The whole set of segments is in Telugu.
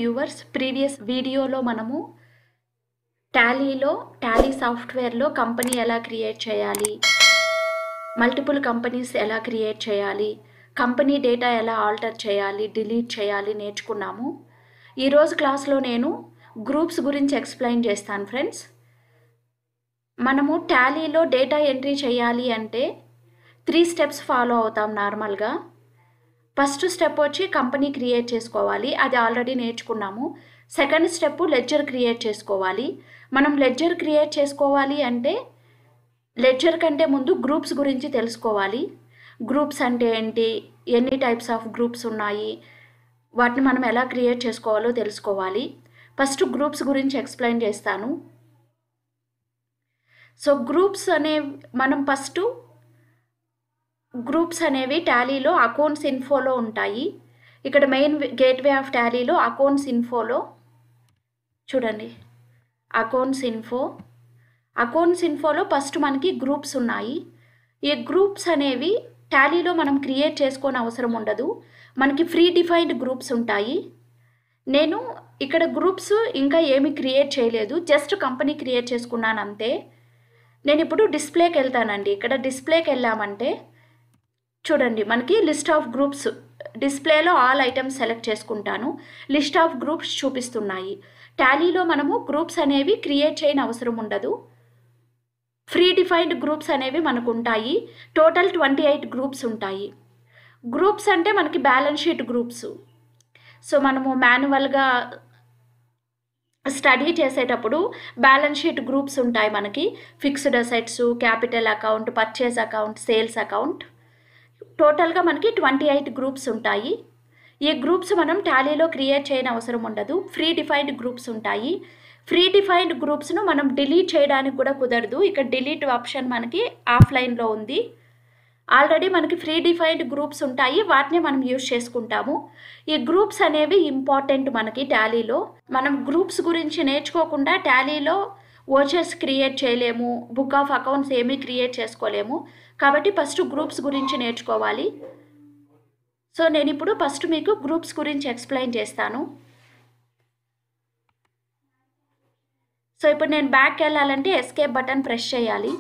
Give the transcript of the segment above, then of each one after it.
వ్యూవర్స్ ప్రీవియస్ వీడియోలో మనము టాలీలో టాలీ సాఫ్ట్వేర్లో కంపెనీ ఎలా క్రియేట్ చేయాలి మల్టిపుల్ కంపెనీస్ ఎలా క్రియేట్ చేయాలి కంపెనీ డేటా ఎలా ఆల్టర్ చేయాలి డిలీట్ చేయాలి నేర్చుకున్నాము ఈరోజు క్లాస్లో నేను గ్రూప్స్ గురించి ఎక్స్ప్లెయిన్ చేస్తాను ఫ్రెండ్స్ మనము టాలీలో డేటా ఎంట్రీ చేయాలి అంటే త్రీ స్టెప్స్ ఫాలో అవుతాం నార్మల్గా ఫస్ట్ స్టెప్ వచ్చి కంపెనీ క్రియేట్ చేసుకోవాలి అది ఆల్రెడీ నేర్చుకున్నాము సెకండ్ స్టెప్ లెడ్జర్ క్రియేట్ చేసుకోవాలి మనం లెడ్జర్ క్రియేట్ చేసుకోవాలి అంటే లెడ్జర్ కంటే ముందు గ్రూప్స్ గురించి తెలుసుకోవాలి గ్రూప్స్ అంటే ఏంటి ఎన్ని టైప్స్ ఆఫ్ గ్రూప్స్ ఉన్నాయి వాటిని మనం ఎలా క్రియేట్ చేసుకోవాలో తెలుసుకోవాలి ఫస్ట్ గ్రూప్స్ గురించి ఎక్స్ప్లెయిన్ చేస్తాను సో గ్రూప్స్ అనే మనం ఫస్ట్ గ్రూప్స్ అనేవి టాలీలో అకౌంట్స్ ఇన్ఫోలో ఉంటాయి ఇక్కడ మెయిన్ గేట్వే ఆఫ్ టాలీలో అకౌంట్స్ ఇన్ఫోలో చూడండి అకౌంట్స్ ఇన్ఫో అకౌంట్స్ ఇన్ఫోలో ఫస్ట్ మనకి గ్రూప్స్ ఉన్నాయి ఈ గ్రూప్స్ అనేవి టాలీలో మనం క్రియేట్ చేసుకోని అవసరం ఉండదు మనకి ఫ్రీ డిఫైన్డ్ గ్రూప్స్ ఉంటాయి నేను ఇక్కడ గ్రూప్స్ ఇంకా ఏమి క్రియేట్ చేయలేదు జస్ట్ కంపెనీ క్రియేట్ చేసుకున్నాను అంతే నేను ఇప్పుడు డిస్ప్లేకి వెళ్తానండి ఇక్కడ డిస్ప్లేకి వెళ్ళామంటే చూడండి మనకి లిస్ట్ ఆఫ్ గ్రూప్స్ డిస్ప్లేలో ఆల్ ఐటమ్స్ సెలెక్ట్ చేసుకుంటాను లిస్ట్ ఆఫ్ గ్రూప్స్ చూపిస్తున్నాయి టాలీలో మనము గ్రూప్స్ అనేవి క్రియేట్ చేయని అవసరం ఉండదు ఫ్రీ డిఫైన్డ్ గ్రూప్స్ అనేవి మనకు ఉంటాయి టోటల్ ట్వంటీ ఎయిట్ గ్రూప్స్ ఉంటాయి గ్రూప్స్ అంటే మనకి బ్యాలెన్స్ షీట్ గ్రూప్స్ సో మనము మాన్యువల్గా స్టడీ చేసేటప్పుడు బ్యాలెన్స్ షీట్ గ్రూప్స్ ఉంటాయి మనకి fixed assets capital account purchase account sales account టోటల్గా మనకి ట్వంటీ ఎయిట్ గ్రూప్స్ ఉంటాయి ఈ గ్రూప్స్ మనం టాలీలో క్రియేట్ చేయని అవసరం ఉండదు ఫ్రీ డిఫైన్డ్ గ్రూప్స్ ఉంటాయి ఫ్రీ డిఫైన్డ్ గ్రూప్స్ను మనం డిలీట్ చేయడానికి కూడా కుదరదు ఇక్కడ డిలీట్ ఆప్షన్ మనకి ఆఫ్లైన్లో ఉంది ఆల్రెడీ మనకి ఫ్రీ డిఫైన్డ్ గ్రూప్స్ ఉంటాయి వాటిని మనం యూజ్ చేసుకుంటాము ఈ గ్రూప్స్ అనేవి ఇంపార్టెంట్ మనకి టాలీలో మనం గ్రూప్స్ గురించి నేర్చుకోకుండా టాలీలో ఓచెస్ క్రియేట్ చేయలేము బుక్ ఆఫ్ అకౌంట్స్ ఏమీ క్రియేట్ చేసుకోలేము కాబట్టి ఫస్ట్ గ్రూప్స్ గురించి నేర్చుకోవాలి సో నేను ఇప్పుడు ఫస్ట్ మీకు గ్రూప్స్ గురించి ఎక్స్ప్లెయిన్ చేస్తాను సో ఇప్పుడు నేను బ్యాక్ వెళ్ళాలంటే ఎస్కేప్ బటన్ ప్రెస్ చేయాలి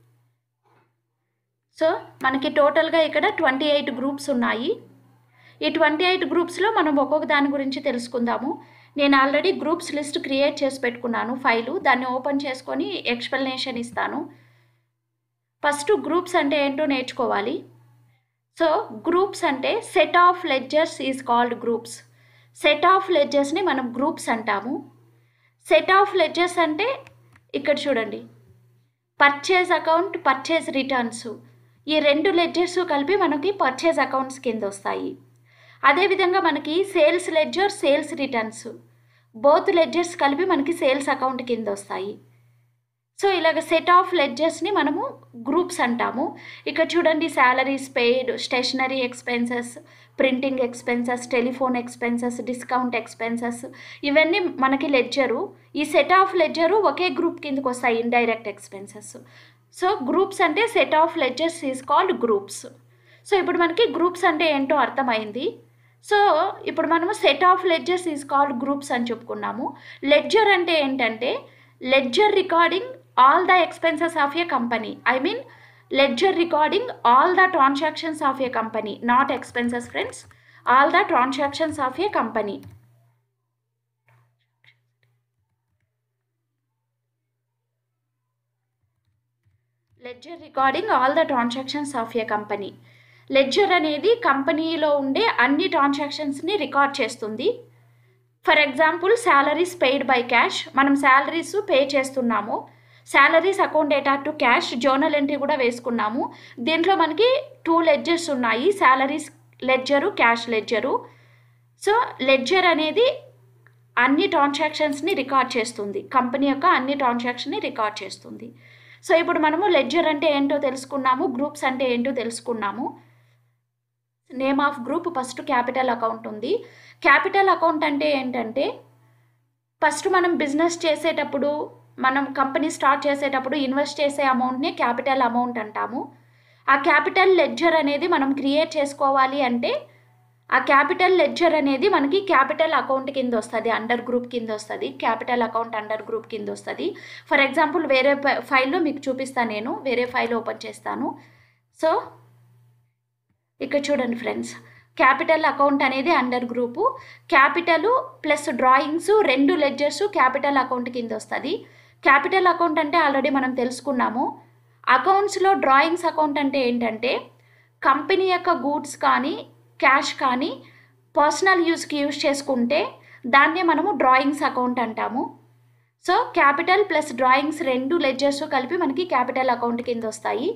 సో మనకి టోటల్గా ఇక్కడ ట్వంటీ ఎయిట్ గ్రూప్స్ ఉన్నాయి ఈ ట్వంటీ ఎయిట్ గ్రూప్స్లో మనం ఒక్కొక్క దాని గురించి తెలుసుకుందాము నేను ఆల్రెడీ గ్రూప్స్ లిస్ట్ క్రియేట్ చేసి పెట్టుకున్నాను ఫైలు దాన్ని ఓపెన్ చేసుకొని ఎక్స్ప్లెనేషన్ ఇస్తాను ఫస్ట్ గ్రూప్స్ అంటే ఏంటో నేర్చుకోవాలి సో గ్రూప్స్ అంటే set of ledgers is called groups set of లెడ్జర్స్ని మనం గ్రూప్స్ అంటాము సెట్ ఆఫ్ లెడ్జర్స్ అంటే ఇక్కడ చూడండి పర్చేజ్ అకౌంట్ పర్చేజ్ రిటర్న్స్ ఈ రెండు లెడ్జర్స్ కలిపి మనకి పర్చేజ్ అకౌంట్స్ కింద వస్తాయి అదేవిధంగా మనకి sales ledger sales returns both ledgers కలిపి మనకి సేల్స్ అకౌంట్ కింద వస్తాయి సో ఇలాగ సెట్ ఆఫ్ లెడ్జర్స్ని మనము గ్రూప్స్ అంటాము ఇక్కడ చూడండి salaries paid stationery expenses printing expenses telephone expenses discount expenses ఇవన్నీ మనకి లెడ్జరు ఈ సెట్ ఆఫ్ లెడ్జరు ఒకే గ్రూప్ కిందకు వస్తాయి ఇండైరెక్ట్ ఎక్స్పెన్సెస్ సో గ్రూప్స్ అంటే set of ledgers is called groups so ఇప్పుడు మనకి గ్రూప్స్ అంటే ఏంటో అర్థమైంది సో ఇప్పుడు మనము set of ledgers is called groups అని చెప్పుకున్నాము లెడ్జర్ అంటే ఏంటంటే ledger recording all the expenses of a company I mean ledger recording all the transactions of a company not expenses friends all the transactions of a company ledger recording all the transactions of a company ledger అనేది కంపెనీలో ఉండే అన్ని ట్రాన్సాక్షన్స్ని రికార్డ్ చేస్తుంది for example salaries paid by cash మనం శాలరీస్ పే చేస్తున్నాము శాలరీస్ అకౌంట్ డేటా టు క్యాష్ జోనల్ ఎంట్రీ కూడా వేసుకున్నాము దీంట్లో మనకి టూ లెడ్జర్స్ ఉన్నాయి salaries ledger cash ledger so ledger అనేది అన్ని ట్రాన్సాక్షన్స్ని రికార్డ్ చేస్తుంది కంపెనీ యొక్క అన్ని ట్రాన్సాక్షన్ని రికార్డ్ చేస్తుంది సో ఇప్పుడు మనము లెడ్జర్ అంటే ఏంటో తెలుసుకున్నాము గ్రూప్స్ అంటే ఏంటో తెలుసుకున్నాము name of group first capital account ఉంది క్యాపిటల్ అకౌంట్ అంటే ఏంటంటే ఫస్ట్ మనం బిజినెస్ చేసేటప్పుడు మనం కంపెనీ స్టార్ట్ చేసేటప్పుడు ఇన్వెస్ట్ చేసే అమౌంట్ని క్యాపిటల్ అమౌంట్ అంటాము ఆ క్యాపిటల్ లెడ్జర్ అనేది మనం క్రియేట్ చేసుకోవాలి అంటే ఆ క్యాపిటల్ లెడ్జర్ అనేది మనకి క్యాపిటల్ అకౌంట్ కింద వస్తుంది అండర్ గ్రూప్ కింద వస్తుంది క్యాపిటల్ అకౌంట్ అండర్ గ్రూప్ కింద వస్తుంది ఫర్ ఎగ్జాంపుల్ వేరే ఫై- ఫైల్లో మీకు చూపిస్తాను నేను వేరే ఫైల్ ఓపెన్ చేస్తాను సో ఇక్కడ చూడండి ఫ్రెండ్స్ క్యాపిటల్ అకౌంట్ అనేది under group capital plus drawings రెండు లెడ్జర్స్ క్యాపిటల్ అకౌంట్ కింద వస్తుంది క్యాపిటల్ అకౌంట్ అంటే ఆల్రెడీ మనం తెలుసుకున్నాము అకౌంట్స్లో డ్రాయింగ్స్ అకౌంట్ అంటే ఏంటంటే కంపెనీ యొక్క గూడ్స్ కానీ క్యాష్ కానీ పర్సనల్ యూస్కి యూజ్ చేసుకుంటే దాన్నే మనము డ్రాయింగ్స్ అకౌంట్ అంటాము సో క్యాపిటల్ ప్లస్ డ్రాయింగ్స్ రెండు లెడ్జర్స్ కలిపి మనకి క్యాపిటల్ అకౌంట్ కింద వస్తాయి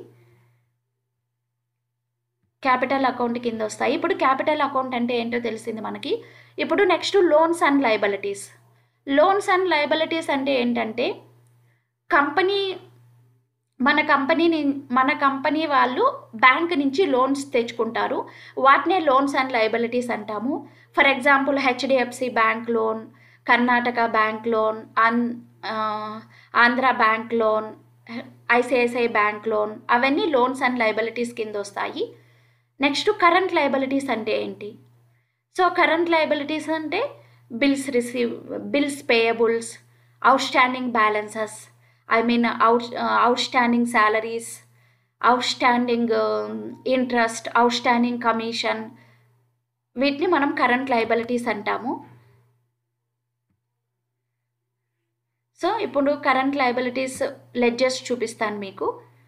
క్యాపిటల్ అకౌంట్ కింద వస్తాయి ఇప్పుడు క్యాపిటల్ అకౌంట్ అంటే ఏంటో తెలిసింది మనకి ఇప్పుడు next loans and liabilities loans and liabilities అంటే ఏంటంటే కంపెనీ మన కంపెనీని మన కంపెనీ వాళ్ళు బ్యాంక్ నుంచి లోన్స్ తెచ్చుకుంటారు వాటినే లోన్స్ అండ్ లైబిలిటీస్ అంటాము for example HDFC bank loan Karnataka bank loan on ah, Andhra bank loan ICICI bank loan అవన్నీ లోన్స్ అండ్ లైబిలిటీస్ కింద వస్తాయి నెక్స్ట్ కరెంట్ లైబిలిటీస్ అంటే ఏంటి సో కరెంట్ లైబిలిటీస్ అంటే bills receive bills payables outstanding balances I mean out outstanding salaries outstanding interest outstanding commission వీటిని మనం కరెంట్ లైబిలిటీస్ అంటాము సో ఇప్పుడు కరెంట్ లైబిలిటీస్ లెడ్జర్స్ చూపిస్తాను మీకు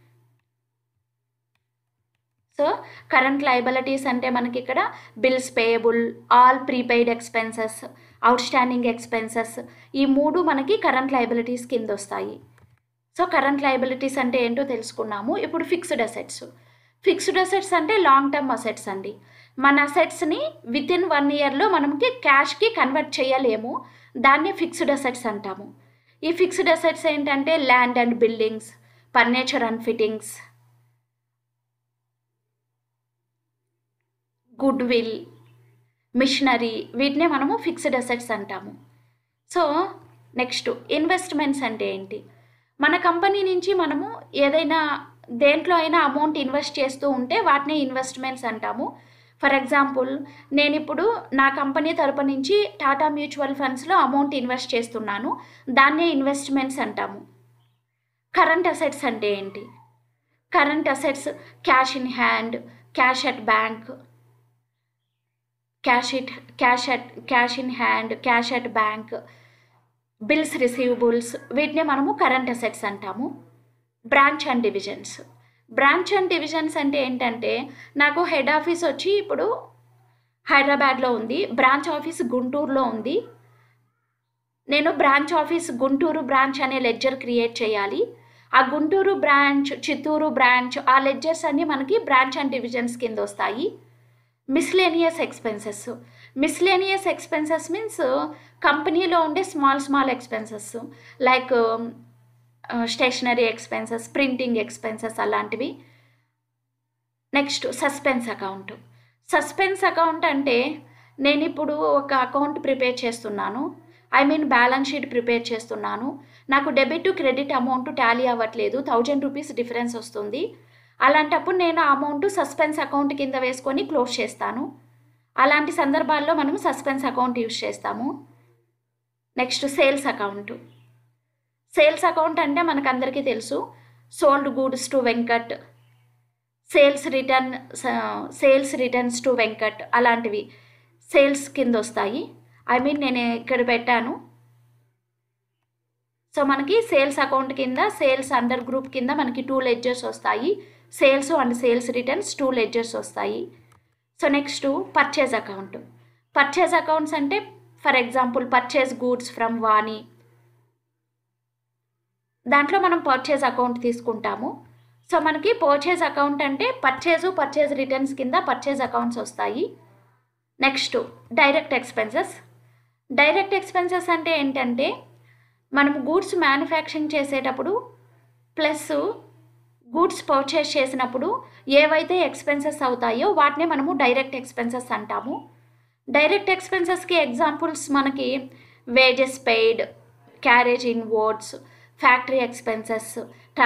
సో కరెంట్ లైబిలిటీస్ అంటే మనకి ఇక్కడ bills payable all prepaid expenses outstanding expenses ఈ మూడు మనకి కరెంట్ లైబిలిటీస్ కింద వస్తాయి సో కరెంట్ లైబిలిటీస్ అంటే ఏంటో తెలుసుకున్నాము ఇప్పుడు ఫిక్స్డ్ అసెట్స్ ఫిక్స్డ్ అసెట్స్ అంటే లాంగ్ టర్మ్ అసెట్స్ అండి మన అసెట్స్ని విత్ ఇన్ వన్ ఇయర్లో మనకి క్యాష్కి కన్వర్ట్ చేయలేము దాన్ని ఫిక్స్డ్ అసెట్స్ అంటాము ఈ ఫిక్స్డ్ అసెట్స్ ఏంటంటే land and buildings furniture and fittings goodwill machinery వీటినే మనము ఫిక్స్డ్ అసెట్స్ అంటాము సో నెక్స్ట్ ఇన్వెస్ట్మెంట్స్ అంటే ఏంటి మన కంపెనీ నుంచి మనము ఏదైనా దేంట్లో అయినా అమౌంట్ ఇన్వెస్ట్ చేస్తూ ఉంటే వాటిని ఇన్వెస్ట్మెంట్స్ అంటాము ఫర్ ఎగ్జాంపుల్ నేను ఇప్పుడు నా కంపెనీ తరపు నుంచి టాటా మ్యూచువల్ ఫండ్స్లో అమౌంట్ ఇన్వెస్ట్ చేస్తున్నాను దాన్నే ఇన్వెస్ట్మెంట్స్ అంటాము కరెంట్ అసెట్స్ అంటే ఏంటి current assets cash in hand cash at bank cash it cash at cash in hand cash at bank bills receivables వీటిని మనము కరెంట్ అసెట్స్ అంటాము branch and divisions branch and divisions అంటే ఏంటంటే నాకు హెడ్ ఆఫీస్ వచ్చి ఇప్పుడు హైదరాబాద్లో ఉంది బ్రాంచ్ ఆఫీస్ గుంటూరులో ఉంది నేను బ్రాంచ్ ఆఫీస్ గుంటూరు బ్రాంచ్ అనే లెడ్జర్ క్రియేట్ చేయాలి ఆ గుంటూరు బ్రాంచ్ చిత్తూరు బ్రాంచ్ ఆ లెడ్జర్స్ అన్నీ మనకి బ్రాంచ్ అండ్ డివిజన్స్ కింద వస్తాయి miscellaneous expenses miscellaneous expenses means కంపెనీలో ఉండే small small expenses like stationery expenses printing expenses అలాంటివి next suspense account suspense account అంటే నేను ఇప్పుడు ఒక అకౌంట్ ప్రిపేర్ చేస్తున్నాను I mean balance sheet prepare చేస్తున్నాను నాకు debit to credit amount tally అవ్వట్లేదు థౌజండ్ రూపీస్ డిఫరెన్స్ వస్తుంది అలాంటప్పుడు నేను ఆ అమౌంట్ సస్పెన్స్ అకౌంట్ కింద వేసుకొని క్లోజ్ చేస్తాను అలాంటి సందర్భాల్లో మనం సస్పెన్స్ అకౌంట్ యూజ్ చేస్తాము next sales account sales account అంటే మనకు అందరికీ తెలుసు sold goods to Venkat sales return sales returns to Venkat అలాంటివి సేల్స్ కింద వస్తాయి ఐ మీన్ నేను ఇక్కడ పెట్టాను సో మనకి సేల్స్ అకౌంట్ కింద సేల్స్ అండర్ గ్రూప్ కింద మనకి టూ లెడ్జర్స్ వస్తాయి sales and sales returns two ledgers వస్తాయి so next purchase account purchase accounts అంటే for example purchase goods from Vani దాంట్లో మనం పర్చేజ్ అకౌంట్ తీసుకుంటాము సో మనకి పర్చేజ్ అకౌంట్ అంటే పర్చేజు పర్చేజ్ రిటర్న్స్ కింద పర్చేజ్ అకౌంట్స్ వస్తాయి next direct expenses direct expenses అంటే ఏంటంటే మనం గూడ్స్ మ్యానుఫ్యాక్చరింగ్ చేసేటప్పుడు ప్లస్ గూడ్స్ పర్చేస్ చేసినప్పుడు ఏవైతే ఎక్స్పెన్సెస్ అవుతాయో వాటిని మనము డైరెక్ట్ ఎక్స్పెన్సెస్ అంటాము డైరెక్ట్ ఎక్స్పెన్సెస్కి ఎగ్జాంపుల్స్ మనకి wages paid carriage inwards factory expenses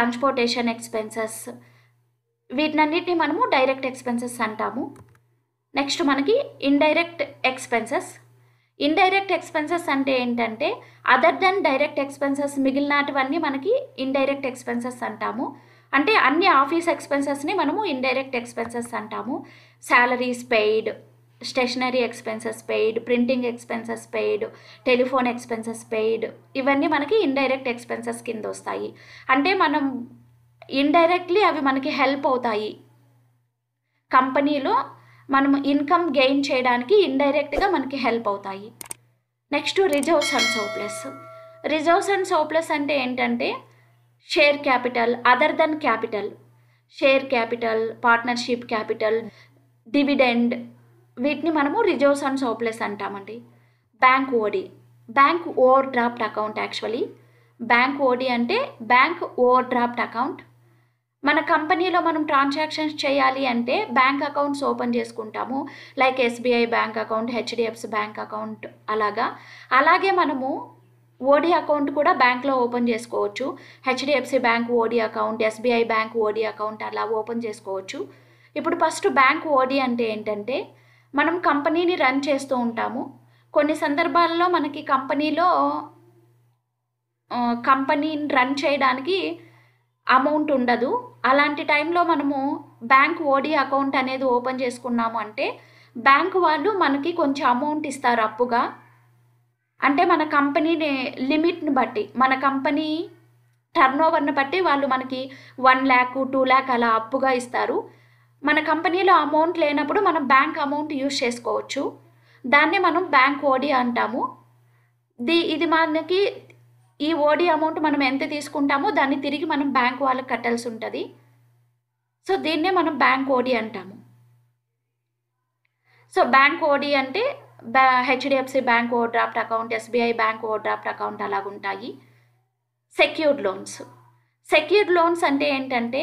transportation expenses వీటినన్నిటిని మనము డైరెక్ట్ ఎక్స్పెన్సెస్ అంటాము నెక్స్ట్ మనకి ఇండైరెక్ట్ ఎక్స్పెన్సెస్ ఇండైరెక్ట్ ఎక్స్పెన్సెస్ అంటే ఏంటంటే అదర్ దెన్ డైరెక్ట్ ఎక్స్పెన్సెస్ మిగిలినటువన్నీ మనకి ఇండైరెక్ట్ ఎక్స్పెన్సెస్ అంటాము అంటే అన్ని ఆఫీస్ ఎక్స్పెన్సెస్ని మనము ఇండైరెక్ట్ ఎక్స్పెన్సెస్ అంటాము salaries paid stationery expenses paid printing expenses paid telephone expenses paid ఇవన్నీ మనకి ఇండైరెక్ట్ ఎక్స్పెన్సెస్ కింద వస్తాయి అంటే మనం ఇండైరెక్ట్లీ అవి మనకి హెల్ప్ అవుతాయి కంపెనీలో మనం ఇన్కమ్ గెయిన్ చేయడానికి ఇండైరెక్ట్గా మనకి హెల్ప్ అవుతాయి next reserves and surplus reserves and surplus అంటే ఏంటంటే share capital other than capital share capital partnership capital dividend వీటిని మనము రిజర్వ్స్ అండ్ సోప్లెస్ అంటామండి bank OD bank overdraft account actually bank OD అంటే బ్యాంక్ ఓవర్ డ్రాఫ్ట్ అకౌంట్ మన కంపెనీలో మనం ట్రాన్సాక్షన్స్ చేయాలి అంటే బ్యాంక్ అకౌంట్స్ ఓపెన్ చేసుకుంటాము like SBI bank account HDFC bank account అలాగా అలాగే మనము ఓడి అకౌంట్ కూడా బ్యాంక్లో ఓపెన్ చేసుకోవచ్చు HDFC bank OD account SBI bank OD account అలా ఓపెన్ చేసుకోవచ్చు ఇప్పుడు ఫస్ట్ బ్యాంక్ ఓడి అంటే ఏంటంటే మనం కంపెనీని రన్ చేస్తూ ఉంటాము కొన్ని సందర్భాల్లో మనకి కంపెనీలో కంపెనీని రన్ చేయడానికి అమౌంట్ ఉండదు అలాంటి టైంలో మనము బ్యాంక్ ఓడి అకౌంట్ అనేది ఓపెన్ చేసుకున్నాము అంటే బ్యాంక్ వాళ్ళు మనకి కొంచెం అమౌంట్ ఇస్తారు అప్పుగా అంటే మన కంపెనీని లిమిట్ని బట్టి మన కంపెనీ టర్న్ ఓవర్ని బట్టి వాళ్ళు మనకి వన్ ల్యాక్ టూ ల్యాక్ అలా అప్పుగా ఇస్తారు మన కంపెనీలో అమౌంట్ లేనప్పుడు మనం బ్యాంక్ అమౌంట్ యూజ్ చేసుకోవచ్చు దాన్ని మనం బ్యాంక్ ఓడి అంటాము ది ఇది మనకి ఈ ఓడి అమౌంట్ మనం ఎంత తీసుకుంటామో దాన్ని తిరిగి మనం బ్యాంక్ వాళ్ళకి కట్టాల్సి ఉంటుంది సో దీన్నే మనం బ్యాంక్ ఓడి అంటాము సో బ్యాంక్ ఓడి అంటే బ్యా HDFC bank overdraft account SBI bank overdraft account అలాగుంటాయి సెక్యూర్డ్ లోన్స్ సెక్యూర్డ్ లోన్స్ అంటే ఏంటంటే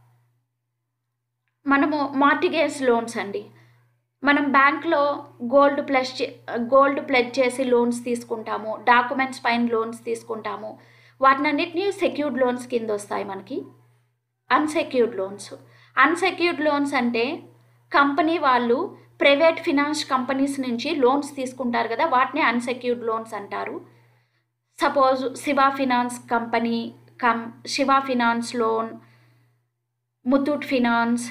మనము మార్టిగేజ్ లోన్స్ అండి మనం బ్యాంక్లో గోల్డ్ ప్లస్ గోల్డ్ ప్లెడ్ చేసి లోన్స్ తీసుకుంటాము డాక్యుమెంట్స్ పైన లోన్స్ తీసుకుంటాము వాటినన్నిటిని సెక్యూర్డ్ లోన్స్ కింద వస్తాయి మనకి అన్సెక్యూర్డ్ లోన్స్ అన్సెక్యూర్డ్ లోన్స్ అంటే కంపెనీ వాళ్ళు ప్రైవేట్ ఫినాన్స్ కంపెనీస్ నుంచి లోన్స్ తీసుకుంటారు కదా వాటిని అన్సెక్యూర్డ్ లోన్స్ అంటారు సపోజ్ శివ ఫినాన్స్ కంపెనీ కం Shiva finance loan Muthoot finance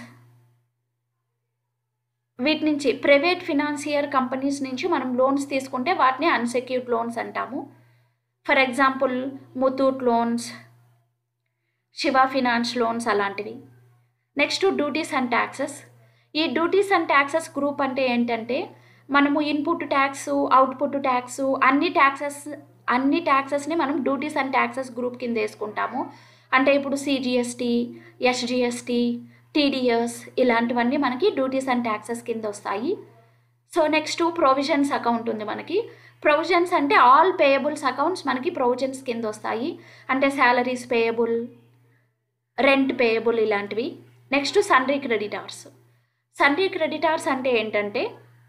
వీటి నుంచి ప్రైవేట్ ఫినాన్సియర్ కంపెనీస్ నుంచి మనం లోన్స్ తీసుకుంటే వాటిని అన్సెక్యూర్డ్ లోన్స్ అంటాము for example Muthoot loans Shiva finance loans అలాంటివి నెక్స్ట్ డ్యూటీస్ అండ్ ట్యాక్సెస్ ఈ డ్యూటీస్ అండ్ ట్యాక్సెస్ గ్రూప్ అంటే ఏంటంటే మనము ఇన్పుట్ ట్యాక్స్ అవుట్పుట్ ట్యాక్స్ అన్ని ట్యాక్సెస్ అన్ని ట్యాక్సెస్ని మనం డ్యూటీస్ అండ్ ట్యాక్సెస్ గ్రూప్ కింద వేసుకుంటాము అంటే ఇప్పుడు సిజిఎస్టీ ఎస్జిఎస్టీ టీడీఎస్ ఇలాంటివన్నీ మనకి డ్యూటీస్ అండ్ ట్యాక్సెస్ కింద వస్తాయి సో నెక్స్ట్ ప్రొవిజన్స్ అకౌంట్ ఉంది మనకి ప్రొవిజన్స్ అంటే ఆల్ పేయబుల్స్ అకౌంట్స్ మనకి ప్రొవిజన్స్ కింద వస్తాయి అంటే శాలరీస్ పేయబుల్ రెంట్ పేయబుల్ ఇలాంటివి next sundry creditors sundry creditors అంటే ఏంటంటే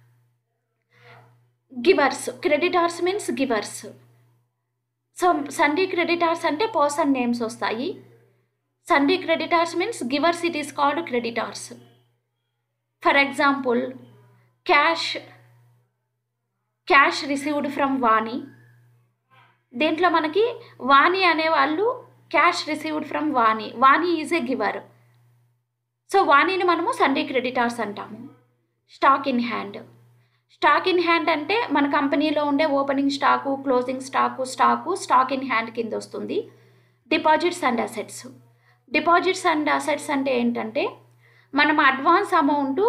givers creditors means givers so sundry creditors అంటే పర్సన్ నేమ్స్ వస్తాయి sundry creditors means givers it is called creditors for example cash cash received from Vani దీంట్లో మనకి వాణి అనేవాళ్ళు cash received from Vani Vani is a giver so వాణిని మనము సండే క్రెడిటార్స్ అంటాము stock in hand stock in hand అంటే మన కంపెనీలో ఉండే opening stock closing stock stock stock in hand కింద వస్తుంది deposits and assets deposits and assets అంటే ఏంటంటే మనం అడ్వాన్స్ అమౌంట్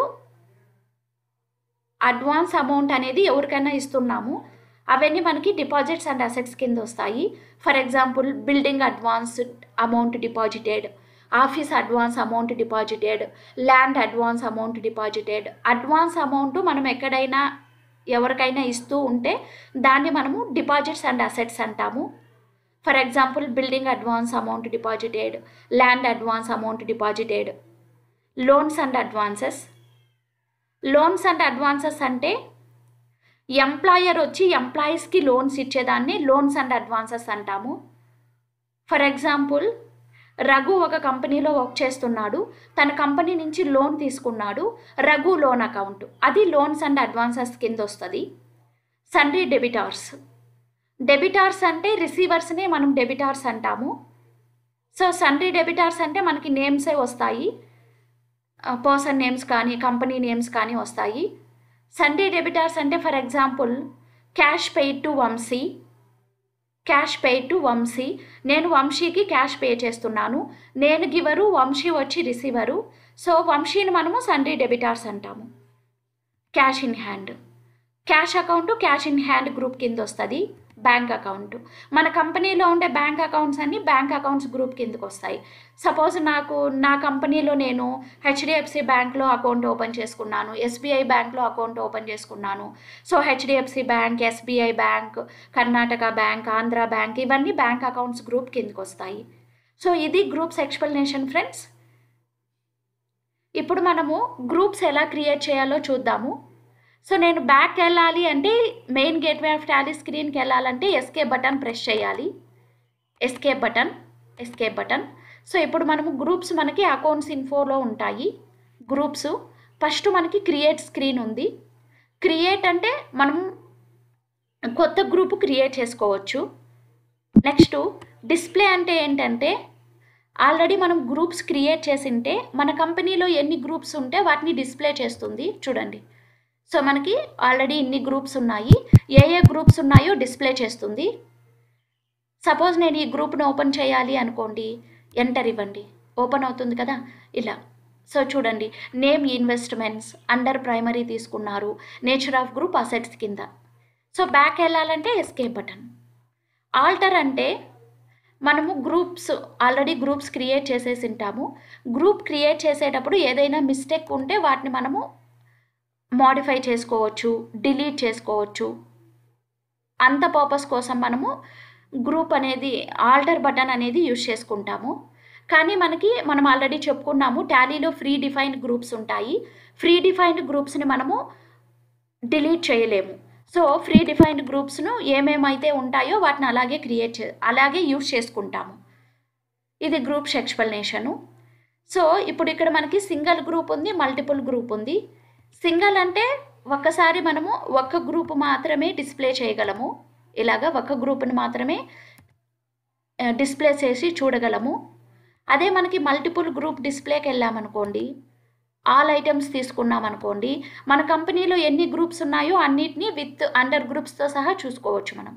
అడ్వాన్స్ అమౌంట్ అనేది ఎవరికైనా ఇస్తున్నాము అవన్నీ మనకి డిపాజిట్స్ అండ్ అసెట్స్ కింద వస్తాయి for example building advance amount deposited office advance amount deposited land advance amount deposited advance amount మనం ఎక్కడైనా ఎవరికైనా ఇస్తూ ఉంటే దాన్ని మనము డిపాజిట్స్ అండ్ అసెట్స్ అంటాము for example building advance amount deposited land advance amount deposited loans and advances loans and advances అంటే ఎంప్లాయర్ వచ్చి ఎంప్లాయీస్కి లోన్స్ ఇచ్చేదాన్ని లోన్స్ అండ్ అడ్వాన్సెస్ అంటాము ఫర్ ఎగ్జాంపుల్ రఘు ఒక కంపెనీలో వర్క్ చేస్తున్నాడు తన కంపెనీ నుంచి లోన్ తీసుకున్నాడు రఘు లోన్ అకౌంట్ అది లోన్స్ అండ్ అడ్వాన్సెస్ కింద వస్తుంది సన్రీ డెబిటార్స్ డెబిటార్స్ అంటే రిసీవర్స్నే మనం డెబిటార్స్ అంటాము సో సన్రీ డెబిటార్స్ అంటే మనకి నేమ్సే వస్తాయి పర్సన్ నేమ్స్ కానీ కంపెనీ నేమ్స్ కానీ వస్తాయి సండే డెబిటార్స్ అంటే for example cash paid to Vamshi cash paid to Vamshi నేను వంశీకి క్యాష్ పే చేస్తున్నాను నేను గివరు వంశీ వచ్చి రిసీవరు సో వంశీని మనము సండే డెబిటార్స్ అంటాము cash in hand cash account cash in hand group కింద వస్తుంది బ్యాంక్ అకౌంట్ మన కంపెనీలో ఉండే బ్యాంక్ అకౌంట్స్ అన్ని బ్యాంక్ అకౌంట్స్ గ్రూప్ కిందకి వస్తాయి సపోజ్ నాకు నా కంపెనీలో నేను హెచ్డిఎఫ్సి బ్యాంక్లో అకౌంట్ ఓపెన్ చేసుకున్నాను ఎస్బీఐ బ్యాంక్లో అకౌంట్ ఓపెన్ చేసుకున్నాను so HDFC bank SBI bank Karnataka bank Andhra bank ఇవన్నీ బ్యాంక్ అకౌంట్స్ గ్రూప్ కిందకి వస్తాయి సో ఇది గ్రూప్స్ ఎక్స్ప్లెనేషన్ ఫ్రెండ్స్ ఇప్పుడు మనము గ్రూప్స్ ఎలా క్రియేట్ చేయాలో చూద్దాము సో నేను బ్యాక్ వెళ్ళాలి అంటే మెయిన్ గేట్వే ఆఫ్ టాలీ స్క్రీన్కి వెళ్ళాలంటే ఎస్కేప్ బటన్ ప్రెస్ చేయాలి escape button escape button so ఇప్పుడు మనము గ్రూప్స్ మనకి అకౌంట్స్ ఇన్ఫోలో ఉంటాయి గ్రూప్స్ ఫస్ట్ మనకి క్రియేట్ స్క్రీన్ ఉంది క్రియేట్ అంటే మనం కొత్త గ్రూప్ క్రియేట్ చేసుకోవచ్చు నెక్స్ట్ డిస్ప్లే అంటే ఏంటంటే ఆల్రెడీ మనం గ్రూప్స్ క్రియేట్ చేసింటే మన కంపెనీలో ఎన్ని గ్రూప్స్ ఉంటే వాటిని డిస్ప్లే చేస్తుంది చూడండి సో మనకి ఆల్రెడీ ఇన్ని గ్రూప్స్ ఉన్నాయి ఏ ఏ గ్రూప్స్ ఉన్నాయో డిస్ప్లే చేస్తుంది సపోజ్ నేను ఈ గ్రూప్ను ఓపెన్ చేయాలి అనుకోండి ఎంటర్ ఇవ్వండి ఓపెన్ అవుతుంది కదా ఇలా సో చూడండి నేమ్ ఇన్వెస్ట్మెంట్స్ అండర్ ప్రైమరీ తీసుకున్నారు నేచర్ ఆఫ్ గ్రూప్ అసెట్స్ కింద సో బ్యాక్ వెళ్ళాలంటే ఎస్కేప్ బటన్ ఆల్టర్ అంటే మనము గ్రూప్స్ ఆల్రెడీ గ్రూప్స్ క్రియేట్ చేసేసి ఉంటాము గ్రూప్ క్రియేట్ చేసేటప్పుడు ఏదైనా మిస్టేక్ ఉంటే వాటిని మనము మోడిఫై చేసుకోవచ్చు డిలీట్ చేసుకోవచ్చు అంత పర్పస్ కోసం మనము గ్రూప్ అనేది ఆల్టర్ బటన్ అనేది యూజ్ చేసుకుంటాము కానీ మనకి మనం ఆల్రెడీ చెప్పుకున్నాము టాలీలో ఫ్రీ డిఫైన్డ్ గ్రూప్స్ ఉంటాయి ఫ్రీ డిఫైన్డ్ గ్రూప్స్ని మనము డిలీట్ చేయలేము సో ఫ్రీ డిఫైన్డ్ గ్రూప్స్ను ఏమేమైతే ఉంటాయో వాటిని అలాగే క్రియేట్ చే అలాగే యూజ్ చేసుకుంటాము ఇది గ్రూప్స్ ఎక్స్ప్లెనేషను సో ఇప్పుడు ఇక్కడ మనకి సింగిల్ గ్రూప్ ఉంది మల్టిపుల్ గ్రూప్ ఉంది సింగిల్ అంటే ఒక్కసారి మనము ఒక్క గ్రూప్ మాత్రమే డిస్ప్లే చేయగలము ఇలాగా ఒక గ్రూప్ని మాత్రమే డిస్ప్లే చేసి చూడగలము అదే మనకి మల్టిపుల్ గ్రూప్ డిస్ప్లేకి వెళ్ళామనుకోండి ఆల్ ఐటమ్స్ తీసుకున్నాం అనుకోండి మన కంపెనీలో ఎన్ని గ్రూప్స్ ఉన్నాయో అన్నిటినీ విత్ అండర్ గ్రూప్స్తో సహా చూసుకోవచ్చు మనం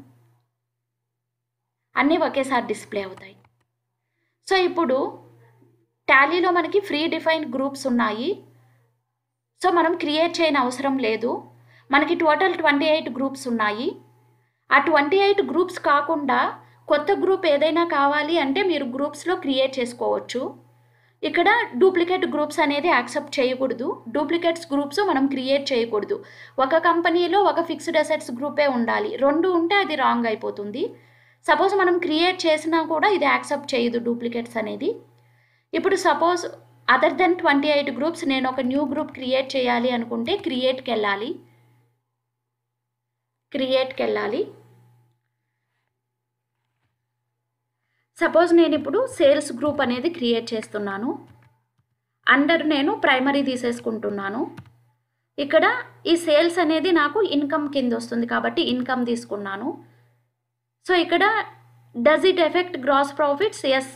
అన్నీ ఒకేసారి డిస్ప్లే అవుతాయి సో ఇప్పుడు టాలీలో మనకి ఫ్రీ డిఫైన్డ్ గ్రూప్స్ ఉన్నాయి సో మనం క్రియేట్ చేయని అవసరం లేదు మనకి టోటల్ ట్వంటీ ఎయిట్ గ్రూప్స్ ఉన్నాయి ఆ ట్వంటీ ఎయిట్ గ్రూప్స్ కాకుండా కొత్త గ్రూప్ ఏదైనా కావాలి అంటే మీరు గ్రూప్స్లో క్రియేట్ చేసుకోవచ్చు ఇక్కడ డూప్లికేట్ గ్రూప్స్ అనేది యాక్సెప్ట్ చేయకూడదు డూప్లికేట్స్ గ్రూప్స్ మనం క్రియేట్ చేయకూడదు ఒక కంపెనీలో ఒక ఫిక్స్డ్ అసెట్స్ గ్రూపే ఉండాలి రెండు ఉంటే అది రాంగ్ అయిపోతుంది సపోజ్ మనం క్రియేట్ చేసినా కూడా ఇది యాక్సెప్ట్ చేయదు డూప్లికేట్స్ అనేది ఇప్పుడు suppose other than twenty eight groups నేను ఒక న్యూ గ్రూప్ క్రియేట్ చేయాలి అనుకుంటే క్రియేట్కి వెళ్ళాలి క్రియేట్కి వెళ్ళాలి సపోజ్ నేను ఇప్పుడు సేల్స్ గ్రూప్ అనేది క్రియేట్ చేస్తున్నాను అండర్ నేను ప్రైమరీ తీసేసుకుంటున్నాను ఇక్కడ ఈ సేల్స్ అనేది నాకు ఇన్కమ్ కింద వస్తుంది కాబట్టి ఇన్కమ్ తీసుకున్నాను సో ఇక్కడ does it affect gross profits yes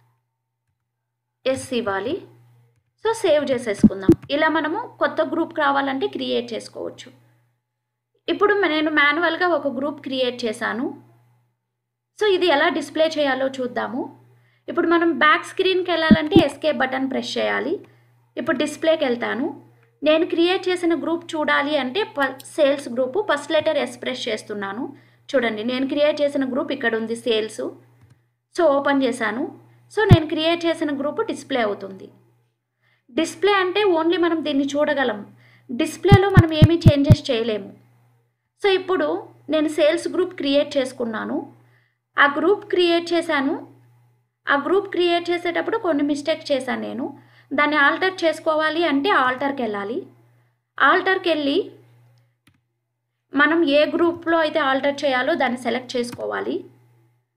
yes ఇవ్వాలి సో సేవ్ చేసేసుకుందాం ఇలా మనము కొత్త గ్రూప్ కావాలంటే క్రియేట్ చేసుకోవచ్చు ఇప్పుడు నేను మాన్యువల్గా ఒక గ్రూప్ క్రియేట్ చేశాను సో ఇది ఎలా డిస్ప్లే చేయాలో చూద్దాము ఇప్పుడు మనం బ్యాక్ స్క్రీన్కి వెళ్ళాలంటే ఎస్కేప్ బటన్ ప్రెస్ చేయాలి ఇప్పుడు డిస్ప్లేకి వెళ్తాను నేను క్రియేట్ చేసిన గ్రూప్ చూడాలి అంటే ప sales group first letter S press చేస్తున్నాను చూడండి నేను క్రియేట్ చేసిన గ్రూప్ ఇక్కడ ఉంది సేల్స్ సో ఓపెన్ చేశాను సో నేను క్రియేట్ చేసిన గ్రూప్ డిస్ప్లే అవుతుంది డిస్ప్లే అంటే ఓన్లీ మనం దీన్ని చూడగలం డిస్ప్లేలో మనం ఏమీ చేంజెస్ చేయలేము సో ఇప్పుడు నేను సేల్స్ గ్రూప్ క్రియేట్ చేసుకున్నాను ఆ గ్రూప్ క్రియేట్ చేశాను ఆ గ్రూప్ క్రియేట్ చేసేటప్పుడు కొన్ని మిస్టేక్స్ చేశాను నేను దాన్ని ఆల్టర్ చేసుకోవాలి అంటే ఆల్టర్కి వెళ్ళాలి ఆల్టర్కి వెళ్ళి మనం ఏ గ్రూప్లో అయితే ఆల్టర్ చేయాలో దాన్ని సెలెక్ట్ చేసుకోవాలి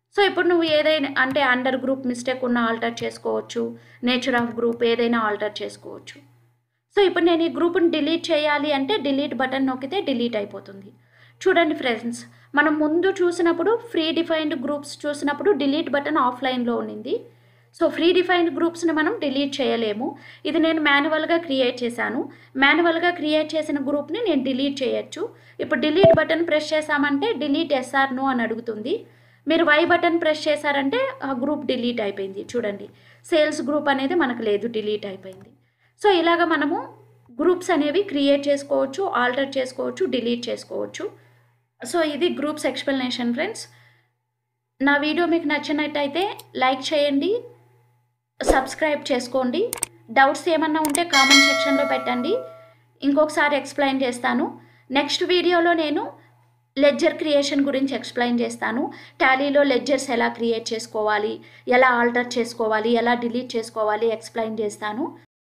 సో ఇప్పుడు నువ్వు ఏదైనా అంటే అండర్ గ్రూప్ మిస్టేక్ ఉన్న ఆల్టర్ చేసుకోవచ్చు నేచర్ ఆఫ్ గ్రూప్ ఏదైనా ఆల్టర్ చేసుకోవచ్చు సో ఇప్పుడు నేను ఈ గ్రూప్ని డిలీట్ చేయాలి అంటే డిలీట్ బటన్ నొక్కితే డిలీట్ అయిపోతుంది చూడండి ఫ్రెండ్స్ మనం ముందు చూసినప్పుడు ఫ్రీ డిఫైన్డ్ గ్రూప్స్ చూసినప్పుడు డిలీట్ బటన్ ఆఫ్లైన్లో ఉండింది సో ఫ్రీ డిఫైన్డ్ గ్రూప్స్ని మనం డిలీట్ చేయలేము ఇది నేను మాన్యువల్గా క్రియేట్ చేశాను మాన్యువల్గా క్రియేట్ చేసిన గ్రూప్ని నేను డిలీట్ చేయొచ్చు ఇప్పుడు డిలీట్ బటన్ ప్రెస్ చేశామంటే డిలీట్ ఎస్ఆర్ నో అని అడుగుతుంది మీరు వై బటన్ ప్రెస్ చేశారంటే ఆ గ్రూప్ డిలీట్ అయిపోయింది చూడండి సేల్స్ గ్రూప్ అనేది మనకు లేదు డిలీట్ అయిపోయింది సో ఇలాగ మనము గ్రూప్స్ అనేవి క్రియేట్ చేసుకోవచ్చు ఆల్టర్ చేసుకోవచ్చు డిలీట్ చేసుకోవచ్చు సో ఇది గ్రూప్స్ ఎక్స్ప్లెనేషన్ ఫ్రెండ్స్ నా వీడియో మీకు నచ్చినట్టయితే లైక్ చేయండి సబ్స్క్రైబ్ చేసుకోండి డౌట్స్ ఏమన్నా ఉంటే కామెంట్ సెక్షన్లో పెట్టండి ఇంకొకసారి ఎక్స్ప్లెయిన్ చేస్తాను నెక్స్ట్ వీడియోలో నేను లెడ్జర్ క్రియేషన్ గురించి ఎక్స్ప్లెయిన్ చేస్తాను టాలీలో లెడ్జర్స్ ఎలా క్రియేట్ చేసుకోవాలి ఎలా ఆల్టర్ చేసుకోవాలి ఎలా డిలీట్ చేసుకోవాలి ఎక్స్ప్లెయిన్ చేస్తాను